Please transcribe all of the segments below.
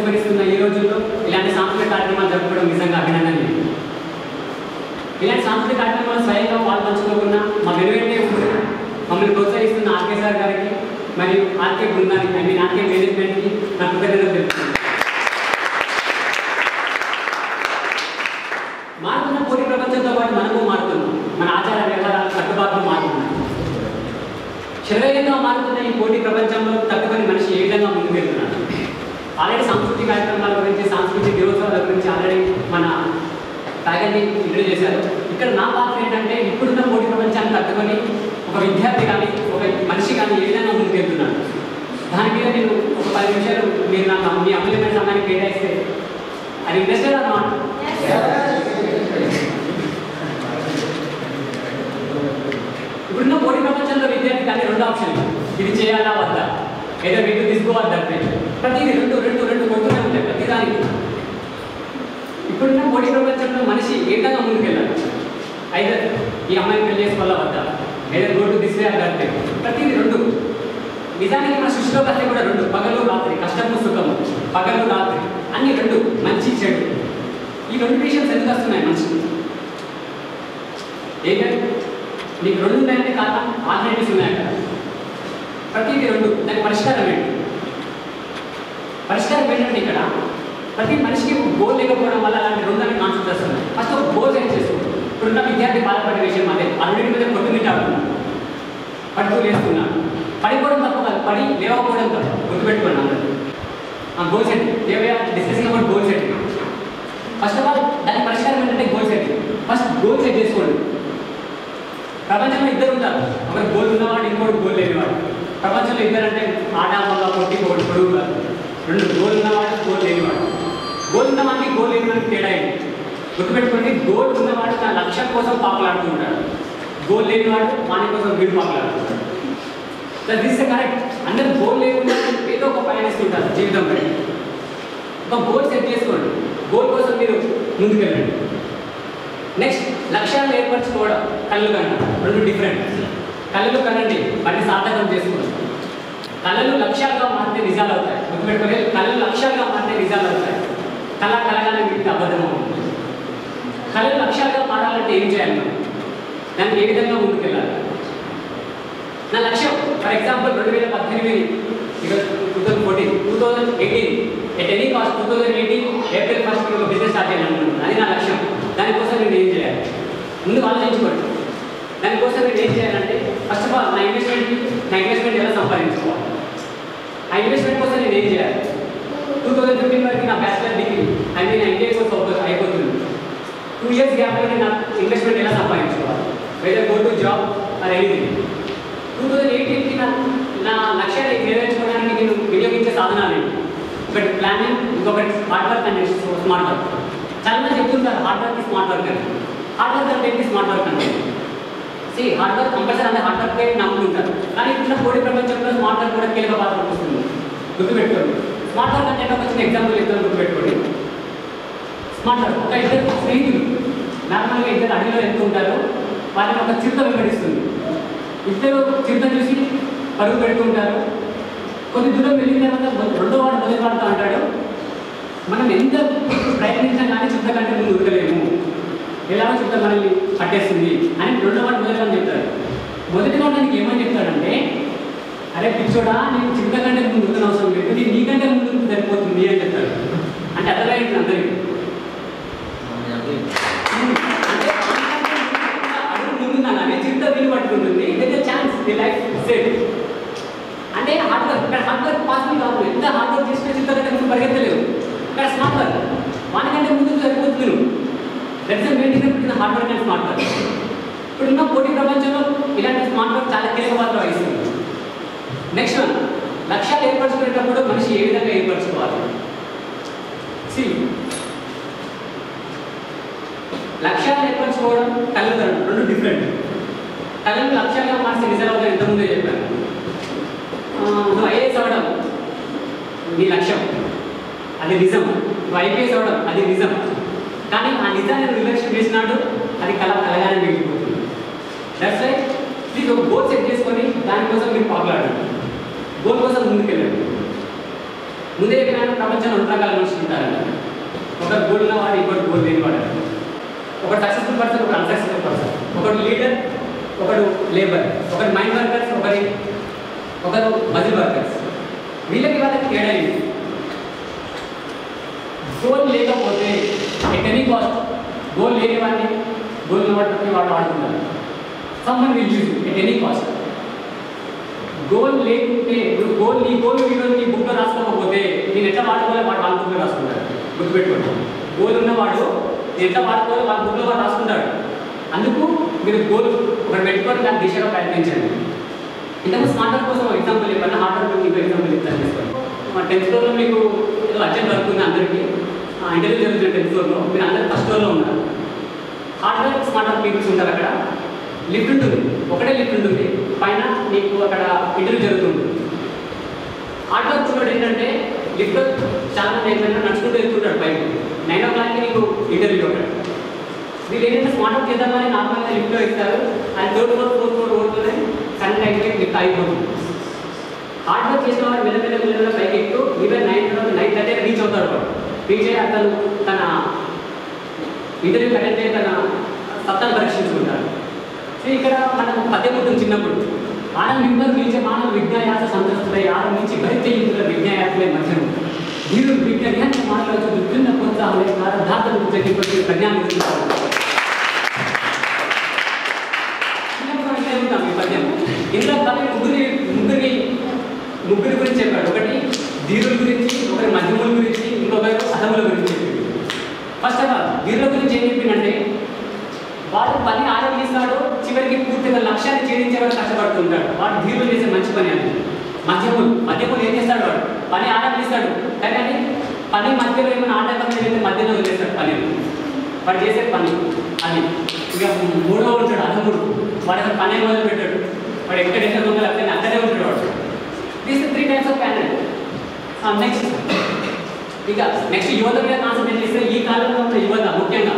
విస్మరిస్తున్న ఈ రోజుల్లో ఇలాంటి సాంస్కృతిక కార్యక్రమాలు జరుపుకోవడం నిజంగా అభినందనీయం ఇలాంటి సాంస్కృతిక కార్యక్రమాలు స్వయంగా పాలు పంచుకోకుండా మా వెనువెంటే ఉంటూ మమ్మల్ని ప్రోత్సహిస్తున్న ఆర్కే సార్ గారికి మరియు ఆర్కే బృందానికి ఐ మీన్ ఆర్కే మేనేజ్మెంట్కి నా కృతజ్ఞతలు తెలుపుతున్నాను మారుతున్న పోటీ ప్రపంచంతో పాటు మనము మారుతున్నాం మన ఆచార వ్యవహారాలు కట్టుబాట్లు మారుతున్నాయి శరవేగంగా మారుతున్న ఈ పోటీ ప్రపంచంలో తట్టుకొని మనిషి ఏ విధంగా ముందుకు వెళ్తున్నాడు ఆల్రెడీ సాంస్కృతిక కార్యక్రమాల గురించి సాంస్కృతిక దినోత్సవాల గురించి ఆల్రెడీ మన ఫ్యాకల్టీ ఇంట్రడ్యూస్ చేశారు ఇక్కడ నా పాత్ర ఏంటంటే ఇప్పుడున్న పోటీ ప్రపంచాన్ని తట్టుకొని ఒక విద్యార్థి కానీ ఒక మనిషి కానీ ఏ విధంగా ముందుకు వెళ్తున్నాడు దాని మీద నేను ఒక పది నిమిషాలు మీరు నాకు మీ అమూల్యమైన సమయాన్ని కేటాయిస్తే అది ఇంట్రెస్టెడ్ అన్నమాట ఇప్పుడున్న పోటీ ప్రపంచంలో విద్యార్థి కానీ రెండు ఆప్షన్లు ఇది చేయాలా వద్దా ఏదో వీటి తీసుకోవద్దా ప్రతిదీ రెండు రెండు రెండు కొడుతూనే ఉంటాయి ప్రతి దానికి ఇప్పుడున్న పోటీ ప్రపంచంలో మనిషి ఏ విధంగా ముందుకెళ్ళాలి అయితే ఈ అమ్మాయిని పెళ్లి చేసుకోవాలా వద్దా ఏదో రోడ్డు దిశ అంటే ప్రతిదీ రెండు నిజానికి మన సృష్టిలో కథ కూడా రెండు పగలు రాత్రి కష్టము సుఖము పగలు రాత్రి అన్ని రెండు మంచి చెడు ఈ రెండు విషయాలు ఎందుకు వస్తున్నాయి మనిషికి ఏంటంటే నీకు రెండు ఉన్నాయంటే కారణం ఆల్టర్నేటివ్స్ ఉన్నాయి కదా ప్రతిదీ రెండు దానికి పరిష్కారం ఏంటి పరిష్కారం ఏంటంటే ఇక్కడ ప్రతి మనిషికి గోల్ లేకపోవడం వల్ల అలాంటి రెండు అనే కాన్సెప్ట్ వస్తున్నాయి ఫస్ట్ ఒక గోల్ సెట్ చేసుకో ఇప్పుడున్న విద్యార్థి బాధపడే విషయం అదే అన్నిటి మీద కొట్టుమిట్టాడుతున్నాను పడుతూ లేస్తున్నాను పడిపోవడం తప్ప కాదు పడి లేవకపోవడం తప్ప గుర్తుపెట్టుకోండి అందరూ ఆ గోల్ సెట్ దేవయ్య discussing about goal set first of all దాని పరిష్కారం ఏంటంటే goal set first goal set చేసుకోండి ప్రపంచంలో ఇద్దరు ఉంటారు ఒకరు గోల్ ఉన్నవాడు ఇంకోటి గోల్ లేనివాడు ప్రపంచంలో ఇద్దరు అంటే ఆట మగ పొట్టి ఒకటి పొడుగు కాదు రెండు గోల్ ఉన్నవాడు గోల్ లేనివాడు గోల్ ఉన్నవాడికి గోల్ లేనివాడికి తేడా ఏంటి గుర్తుపెట్టుకోండి గోల్ ఉన్నవాడు తన లక్ష్యం కోసం పాకులాడుతూ ఉంటాడు గోల్ లేనివాడు వాని కోసం వీడు పాకులాడుతుంటాడు దిస్ కరెక్ట్ అందరు గోల్ లేకుండా ఏదో ఒక పయనిస్తుంటారు జీవితంలో ఒక గోల్ సెట్ చేసుకోండి గోల్ కోసం మీరు ముందుకెళ్ళండి నెక్స్ట్ లక్ష్యాలను ఏర్పరచుకోవడం కళ్ళు కన్నా రెండు డిఫరెంట్ కళ్ళు కనండి వాటిని సార్థకం చేసుకోండి కళలు లక్ష్యాలుగా మారితే నిజాలు అవుతాయి గుర్తుపెట్టుకోలే కళలు లక్ష్యాలుగా మారితే నిజాలు అవుతాయి కళ కలగానే మీకు అబద్ధం అవుతుంది కళలు లక్ష్యాలుగా మారాలంటే ఏం చేయాలి మనం దానికి ఏ విధంగా ముందుకెళ్ళాలి నా లక్ష్యం ఫర్ ఎగ్జాంపుల్ రెండు వేల పద్దెనిమిది two thousand fourteen two thousand eighteen at any cost two thousand eighteen April first ఒక బిజినెస్ స్టార్ట్ చేయాలనుకుంటున్నాను అది నా లక్ష్యం దానికోసం నేను ఏం చేయాలి ముందు ఆలోచించుకోండి దానికోసం నేను ఏం చేయాలంటే ఫస్ట్ ఆఫ్ ఆల్ నా ఇన్వెస్ట్మెంట్ నా ఇన్వెస్ట్మెంట్ ఎలా సంపాదించుకోవాలి ఆ ఇన్వెస్ట్మెంట్ కోసం నేను ఏం చేయాలి టూ థౌసండ్ ఫిఫ్టీన్ వరకు నా bachelor degree I mean ITI course అవుతుంది అయిపోతుంది టూ ఇయర్స్ గ్యాప్లో నేను నా ఇన్వెస్ట్మెంట్ ఎలా సంపాదించుకోవాలి whether go to job or anything two thousand ఎయిటీన్కి నా నా లక్ష్యాన్ని నెరవేర్చుకోవడానికి నేను వినియోగించే సాధనాలు ఏంటి ఒకటి ప్లానింగ్ ఇంకొకటి hard work and smart work చాలా మంది చెప్తుంటారు హార్డ్ వర్క్ స్మార్ట్ వర్క్ అని హార్డ్ వర్క్ అంటే ఏంటి స్మార్ట్ వర్క్ అంటే సి హార్డ్ వర్క్ కంపల్సరీ అంటే హార్డ్ వర్క్ నమ్ముకుంటారు కానీ ఇప్పుడున్న పోటీ ప్రపంచంలో స్మార్ట్ వర్క్ కూడా కీలక పాత్ర వస్తుంది గుర్తుపెట్టుకోండి స్మార్ట్ వర్క్ అంటే ఒక చిన్న ఎగ్జాంపుల్ ఇద్దరు గుర్తుపెట్టుకోండి స్మార్ట్ వర్క్ ఒక ఇద్దరు స్నేహితులు నార్మల్గా ఇద్దరు అడవిలో వెళ్తూ ఉంటారు వాళ్ళని ఒక చిరుత వెంబడిస్తుంది ఇద్దరు చిరుత చూసి పరుగు పెడుతూ ఉంటారు కొద్ది దూరం వెళ్ళిన తర్వాత రెండో వాడు మొదటి వాడుతూ అంటాడు మనం ఎంత ప్రయత్నించినా కానీ చిరుత కంటే ముందు ఉరకలేము ఎలాగో చిరుత మనల్ని పట్టేస్తుంది అని రెండో వాడు మొదటి వాడు చెప్తాడు మొదటి వాడు దానికి ఏమని చెప్తాడంటే అరే పిచ్చోడా నేను చిరుత కంటే ముందు ఉరకని అవసరం లేదు ఇది నీకంటే ముందు సరిపోతుంది అని చెప్తాడు అంటే అర్థమైంది అందరికీ అంటే అడుగు ముందున్నాను అనే చిరుత విని పట్టుకుంటుంది ఇదే ఛాన్స్ ది లైఫ్ సేఫ్ అంటే హార్డ్ వర్క్ ఇక్కడ హార్డ్ వర్క్ పాసిబుల్ కాదు ఎంత హార్డ్ వర్క్ చేసిన చిత్త కంటే ముందు పరిగెత్తలేవు ఇక్కడ స్మార్ట్ వర్క్ వానికంటే ముందు సరిపోతుంది నువ్వు that's main difference hard work and smart work ఇప్పుడున్న పోటీ ప్రపంచంలో ఇలాంటి స్మార్ట్ వర్క్ చాలా కీలక పాత్ర వహిస్తుంది నెక్స్ట్ వన్ లక్ష్యాలు ఏర్పరచుకునేటప్పుడు మనిషి ఏ విధంగా ఏర్పరచుకోవాలి సి లక్ష్యాలు ఏర్పరచుకోవడం కళ్ళు రెండు డిఫరెంట్ కళ్ళను లక్ష్యాలుగా మార్చి నిజాలు అవుతాయి ఇంతకుముందే చెప్పాను ఆ, నువ్వు ఐఏఎస్ అవ్వడం నీ లక్ష్యం అది నిజం నువ్వు ఐపీఎస్ అవ్వడం అది నిజం కానీ ఆ నిజాన్ని నువ్వు నిర్లక్ష్యం చేసినాడు అది కళ కలగానే మిగిలిపోతుంది దట్స్ లైక్ మీకు ఒక గోల్ సెట్ చేసుకొని దానికోసం మీరు పాకులాడండి గోల్ కోసం ముందుకెళ్ళండి ముందే చెప్పిన ప్రపంచంలో రెండు రకాల మనుషులు ఉంటారండి ఒకరు గోల్ ఉన్నవాడు ఇంకోటి గోల్ లేనివాడు ఒకడు సక్సెస్ఫుల్ పర్సన్ ఒకడు అన్సక్సెస్ఫుల్ పర్సన్ ఒకడు లీడర్ ఒకడు లేబర్ ఒకడు మైండ్ వర్కర్స్ ఒకరి ఒకరు మజిల్ వర్కర్స్ వీళ్ళకి వాళ్ళకి తేడా ఏంటి గోల్ లేకపోతే ఎట్ ఎనీ కాస్ట్ గోల్ లేని వాడిని గోల్ ఉన్నవాడు ప్రతి వాడు వాడుతున్నారు someone will use at any cost goal లేకుంటే ఇప్పుడు గోల్ నీ గోల్ ఈరోజు నీ బుక్లో రాసుకోకపోతే నేను ఎట్లా వాడుకోవాలి వాడు వాళ్ళ బుక్లో రాసుకుంటాడు గుర్తుపెట్టుకోండి గోల్ ఉన్నవాడు నేను ఎట్లా వాడుకోవాలి వాళ్ళ బుక్లో వాడు రాసుకుంటాడు అందుకు మీరు గోల్ ఒకటి పెట్టుకొని దాని దిశగా ప్రయత్నించండి ఇంతకు స్మార్ట్ వర్క్ కోసం ఎగ్జాంపుల్ చెప్పాను హార్డ్ వర్క్ మీకు ఎగ్జాంపుల్ ఇస్తాను తీసుకోండి మా టెన్త్ ఫ్లోర్లో మీకు ఏదో అర్జెంట్ వర్క్ ఉంది అందరికీ ఇంటర్వ్యూ జరుగుతుంది టెన్త్ ఫ్లోర్లో మీరు అందరు ఫస్ట్ ఫ్లోర్లో ఉన్నారు hard work smart work peoples ఉంటారు అక్కడ లిఫ్ట్ ఉంటుంది ఒకటే లిఫ్ట్ ఉంటుంది పైన మీకు అక్కడ ఇంటర్వ్యూ జరుగుతుంది హార్డ్ వర్క్ చూడండి ఏంటంటే లిఫ్ట్ చాలా మంది ఏంటంటే నడుచుకుంటూ వెళ్తుంటాడు పైకి నైన్ ఓ క్లాక్కి నీకు ఇంటర్వ్యూ ఉంటాడు మీరు ఏంటంటే స్మార్ట్ వర్క్ చేద్దామని నార్మల్గా లిఫ్ట్లో ఎక్కుతారు and third floor fourth floor ఓడుతుంది సడన్ టైంకి లిఫ్ట్ అయిపోతుంది హార్డ్ వర్క్ చేసిన వాడు మెల్ల మెల్ల మెల్ల మెల్ల పైకి ఎక్కుతూ ఈవెన్ నైన్ తర్వాత నైన్ థర్టీ రీచ్ అవుతాడు వాడు రీచ్ అయ్యి అతను తన ఇంటర్వ్యూ అటెండ్ అయ్యి తన సత్తాను పరీక్షించుకుంటాడు సో ఇక్కడ మనం పద్యం ఉంటుంది చిన్నప్పుడు ఆనందింపరు నిలిచే మానవ విజ్ఞాయాస సంతస్తులై ఆరంభించి భరితయుతుల విజ్ఞాయాసులే మధ్యను వీరు విజ్ఞాన మాటలు విభిన్న ప్రోత్సాహం దాతలు జరిగిపోయి ప్రజ్ఞానం చిన్నప్పుడు అంటే ఉంటాం ఈ పద్యం ఇందులో కవి ముగ్గురి ముగ్గురి ముగ్గురి గురించి చెప్పాడు ఒకటి ధీరుల గురించి ఒకరి మధ్యముల గురించి ఇంకొకరు అధముల గురించి చెప్పిండు ఫస్ట్ ఆఫ్ ఆల్ ధీరుల గురించి ఏం చెప్పిందంటే వాడు పని ఆరంభిస్తాడు చివరికి పూర్తిగా లక్ష్యాన్ని ఛేదించే వరకు కష్టపడుతుంటాడు వాడు ధీరులు చేసే మంచి పని అని మధ్యములు మధ్యములు ఏం చేస్తాడు వాడు పని ఆరంభిస్తాడు కానీ అది పని మధ్యలో ఏమైనా ఆటంకం జరిగితే మధ్యలో వదిలేస్తాడు పని వాడు చేసే పని అది ఇక మూడో ఉంటాడు అధముడు వాడు అసలు పని మొదలు పెట్టాడు వాడు ఎక్కడ ఎక్కడ దొంగలు అక్కడ అక్కడే ఉంటాడు వాడు these three types of candidate next ఇక నెక్స్ట్ యువత మీద కాన్సన్ట్రేట్ చేస్తే ఈ కాలంలో ఉన్న యువత ముఖ్యంగా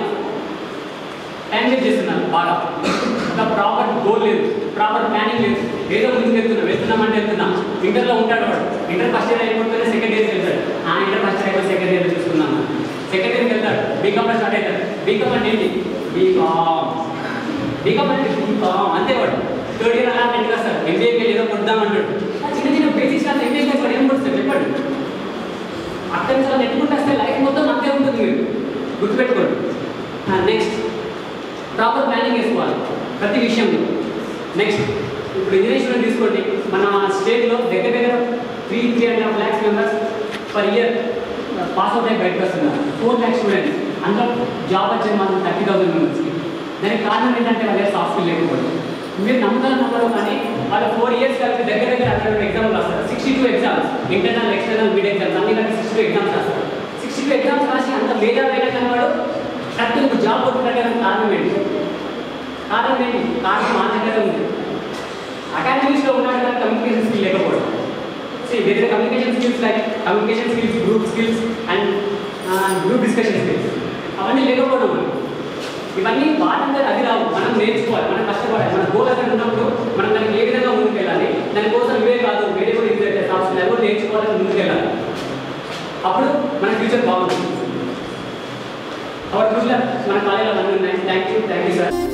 టైం వేస్ట్ చేస్తున్నారు బాగా ఒక ప్రాపర్ గోల్ లేదు ప్రాపర్ ప్లానింగ్ లేదు ఏదో ముందుకు వెళ్తున్నాం వెళ్తున్నామంటే వెళ్తున్నాం ఇంటర్లో ఉంటాడు వాడు ఇంటర్ ఫస్ట్ ఇయర్ అయిపోతేనే సెకండ్ ఇయర్కి వెళ్తాడు ఆ ఇంటర్ ఫస్ట్ ఇయర్ అయిపోతే సెకండ్ ఇయర్ చూసుకున్నాం సెకండ్ ఇయర్కి వెళ్తాడు బీకామ్ స్టార్ట్ అవుతాడు బీకామ్ అంటే ఏంటి బీకామ్ బీకామ్ అంటే బీకామ్ అంతే వాడు థర్డ్ ఇయర్ అలా నెట్గా వస్తాడు ఎంబీఏకి వెళ్ళి ఏదో కొద్దామంటాడు ఆ చిన్న చిన్న బేసిక్స్ అంతా ఎంబీఏకి వాడు ఏం కొడుతుంది చెప్పండి అక్కడి నుంచి అలా నెట్టుకుంటే వస్తే లైఫ్ మొత్తం అంతే ఉంటుంది మీరు గుర్తుపెట్టుకోండి నెక్స్ట్ ప్రాపర్ ప్లానింగ్ వేసుకోవాలి ప్రతి విషయంలో నెక్స్ట్ ఇప్పుడు ఇంజనీరింగ్ స్టూడెంట్ తీసుకోండి మన స్టేట్లో దగ్గర దగ్గర three three and half lakhs members per year pass out అయ్యి బయటకు వస్తున్నారు ఫోర్ ల్యాక్స్ స్టూడెంట్స్ అందులో జాబ్ వచ్చేది మాత్రం థర్టీ థౌసండ్ మెంబర్స్కి దానికి కారణం ఏంటంటే వాళ్ళ సాఫ్ట్ స్కిల్ లేకపోవడం మీరు నమ్ముతారు నమ్మరు కానీ వాళ్ళ ఫోర్ ఇయర్స్ కలిపి దగ్గర దగ్గర అక్కడ ఎగ్జామ్లు రాస్తారు sixty two exams internal external mid exams అన్ని కలిపి సిక్స్టీ టూ ఎగ్జామ్స్ రాస్తారు సిక్స్టీ టూ ఎగ్జామ్స్ రాసి అంత మేధావైన కనవాడు కరెక్ట్ ఇప్పుడు జాబ్ కొట్టుకోవడానికి కారణం ఏంటి కారణం ఏంటి కారణం మా దగ్గర ఉంది అకాడమిక్స్లో ఉన్నాడు కానీ కమ్యూనికేషన్ స్కిల్ లేకపోవడం See, there is a communication skills like communication skills, group skills, and uh, group discussion skills. అవన్నీ లేకపోవడం మనం ఇవన్నీ వారందరూ అది రావు మనం నేర్చుకోవాలి మనం కష్టపడాలి మన గోల్ అక్కడ ఉన్నప్పుడు మనం దానికి ఏ విధంగా ముందుకు వెళ్ళాలి దానికోసం ఇవే కాదు వేరే కూడా ఇంటర్ సాఫ్ట్వేర్ ఎవరు నేర్చుకోవాలని ముందుకు వెళ్ళాలి అప్పుడు మన ఫ్యూచర్ బాగుంటుంది అవర్ ఫ్యూచర్ మన కాలేజీలో అన్నీ ఉన్నాయి thank you thank you sir